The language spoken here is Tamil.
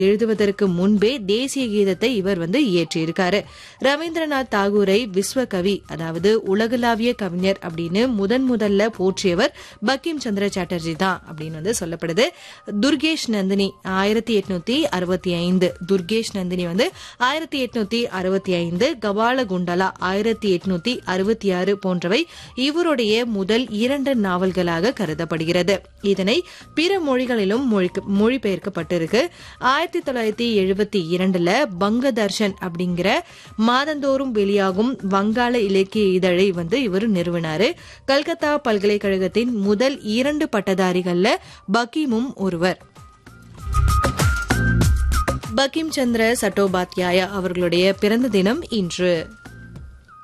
எழுதுவதற்கு முன்பே தேசிய கீதத்தை இவர் வந்து இயற்றியிருக்காரு ரவீந்திரநாத் தாகூரை விஸ்வகவி அதாவது உலகளாவிய கவிஞர் அப்படின்னு முதன் முதல்ல போற்றியவர் பக்கிம் சந்திர சாட்டர்ஜி தான் அப்படின்னு வந்து சொல்லப்படுது துர்கேஷ் நந்தினி ஆயிரத்தி எட்நூத்தி அறுபத்தி ஐந்து துர்கேஷ் நந்தினி வந்து ஆயிரத்தி எட்நூத்தி அறுபத்தி ஐந்து கபால குண்டலா ஆயிரத்தி எட்நூத்தி அறுபத்தி ஆறு போன்றவை இவருடைய முதல் இரண்டு நாவல்களாக கருதப்படுகிறது இதனை பிற மொழிகளிலும் மொழிக்கு- மொழிபெயர்க்கப்பட்டிருக்கு ஆயிரத்தி தொள்ளாயிரத்தி எழுபத்தி இரண்டுல பங்கதர்ஷன் அப்படிங்கிற மாதந்தோறும் வெளியாகும் வங்காள இலக்கிய இதழை வந்து இவர் நிறுவினாரு கல்கத்தா பல்கலைக்கழகத்தின் முதல் இரண்டு பட்டதாரிகள்ல பக்கீமும் ஒருவர் பக்கிம் சந்திர சட்டோபாத்யாயா அவர்களுடைய பிறந்த தினம் இன்று